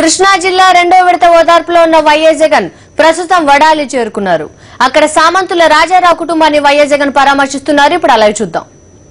కృష్ణా జిల్లా రెండో విడత ఓదార్పులో ఉన్న వైఎస్ జగన్ ప్రస్తుతం వడాలి చేరుకున్నారు అక్కడ సామంతుల రాజారావు కుటుంబాన్ని వైఎస్ జగన్ పరామర్శిస్తున్నారు ఇప్పుడు అలా చూద్దాం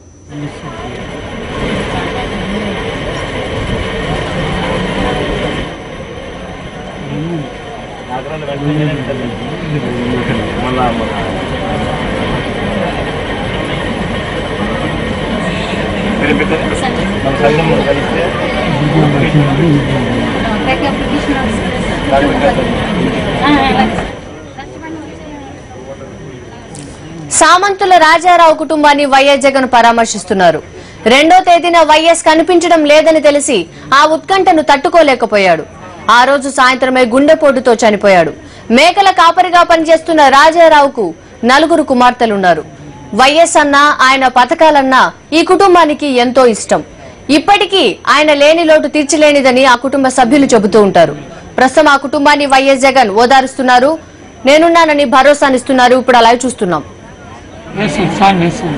సామంతుల రాజారావు కుటుంబాన్ని వైఎస్ జగన్ పరామర్శిస్తున్నారు రెండో తేదీన వైఎస్ కనిపించడం లేదని తెలిసి ఆ ఉత్కంఠను తట్టుకోలేకపోయాడు ఆ రోజు సాయంత్రమే గుండెపోటుతో చనిపోయాడు మేకల కాపరిగా పనిచేస్తున్న రాజారావుకు నలుగురు కుమార్తెలున్నారు వైఎస్ అన్నా ఆయన పథకాలన్నా ఈ కుటుంబానికి ఎంతో ఇష్టం ఇప్పటికీ ఆయన లేని లోటు తీర్చలేనిదని ఆ కుటుంబ సభ్యులు చెబుతూ ఉంటారు ప్రస్తుతం ఆ కుటుంబాన్ని వైఎస్ జగన్ ఓదారుస్తున్నారు నేనున్నానని భరోసానిస్తున్నారు ఇప్పుడు అలా చూస్తున్నాం వేస్తాం సార్ వేస్తాం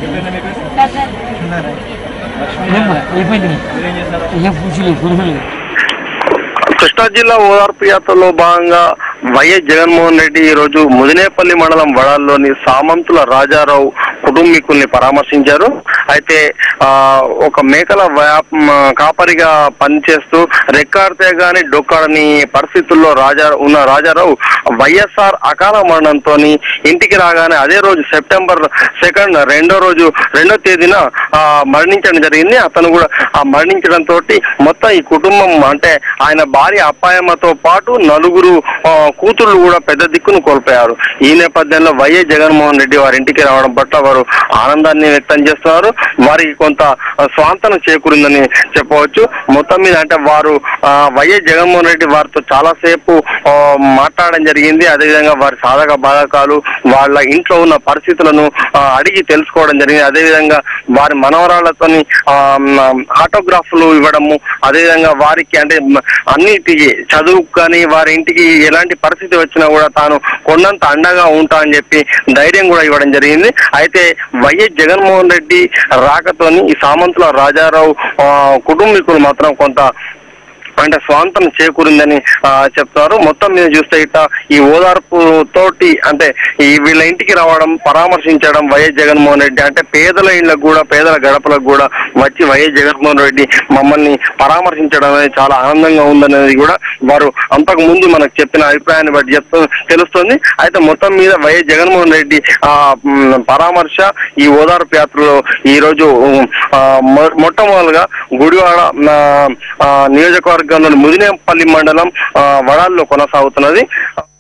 ఏమ్మా అయిపోయింది ఏం పూజలు గురువులు కృష్ణా జిల్లా ఓదార్పు యాత్రలో భాగంగా వైఎస్ జగన్మోహన్ రెడ్డి ఈ రోజు ముదినేపల్లి మండలం వడాల్లోని సామంతుల రాజారావు కుటుంబీకుల్ని పరామర్శించారు అయితే ఆ ఒక మేకల వ్యాప్ మ- కాపరిగా పనిచేస్తూ రెక్కాడితే గాని డొక్కాడని పరిస్థితుల్లో రాజా ఉన్న రాజారావు వైఎస్ఆర్ అకాల మరణంతో ఇంటికి రాగానే అదే రోజు సెప్టెంబర్ సెకండ్ రెండో రోజు రెండో తేదీన ఆ, మరణించడం జరిగింది అతను కూడా ఆ మరణించడంతో మొత్తం ఈ కుటుంబం అంటే ఆయన భార్య అప్పాయమ్మతో పాటు నలుగురు ఆ, కూతుళ్ళు కూడా పెద్ద దిక్కును కోల్పోయారు ఈ నేపథ్యంలో వైఎస్ జగన్మోహన్ రెడ్డి వారి ఇంటికి రావడం పట్ల వారు ఆనందాన్ని వ్యక్తం చేస్తున్నారు వారికి కొంత ఆ, స్వాంతన చేకూరిందని చెప్పవచ్చు మొత్తం మీద అంటే వారు ఆ, వైఎస్ జగన్మోహన్ రెడ్డి వారితో చాలాసేపు ఆ, మాట్లాడడం జరిగింది అదేవిధంగా వారి సాధక బాధకాలు వాళ్ళ ఇంట్లో ఉన్న పరిస్థితులను ఆ, అడిగి తెలుసుకోవడం జరిగింది అదేవిధంగా వారి మనవరాళ్లతోని ఆ, మ్, ఆటోగ్రాఫ్లు ఇవ్వడము అదేవిధంగా వారికి అంటే మ్, అన్నిటికీ చదువు కానీ వారి ఇంటికి ఎలాంటి పరిస్థితి వచ్చినా కూడా తాను కొండంత అండగా ఉంటా అని చెప్పి ధైర్యం కూడా ఇవ్వడం జరిగింది అయితే వైఎస్ జగన్మోహన్ రెడ్డి రాకతోని ఈ సామంతుల రాజారావు ఆ, కుటుంబీకులు మాత్రం కొంత అంటే స్వాంతం చేకూరిందని ఆ, చెప్తున్నారు మొత్తం మీద చూస్తే ఇట్లా ఈ ఓదార్పు తోటి అంటే ఈ వీళ్ళ ఇంటికి రావడం పరామర్శించడం వైఎస్ జగన్మోహన్ రెడ్డి అంటే పేదల ఇళ్ళకు కూడా పేదల గడపలకు కూడా వచ్చి వైఎస్ జగన్మోహన్ రెడ్డి మమ్మల్ని పరామర్శించడం అనేది చాలా ఆనందంగా ఉందనేది కూడా వారు అంతకు ముందు మనకు చెప్పిన అభిప్రాయాన్ని బట్టి చెప్తూ తెలుస్తుంది అయితే మొత్తం మీద వైఎస్ జగన్మోహన్ రెడ్డి ఆ మ్, పరామర్శ ఈ ఓదార్పు యాత్రలో ఈ రోజు ఆ, మొ- మొట్టమొదలుగా గుడివాడ ఆ, ఆ, నియోజకవర్గంలోని ముదినేపల్లి మండలం ఆ, వడాల్లో కొనసాగుతున్నది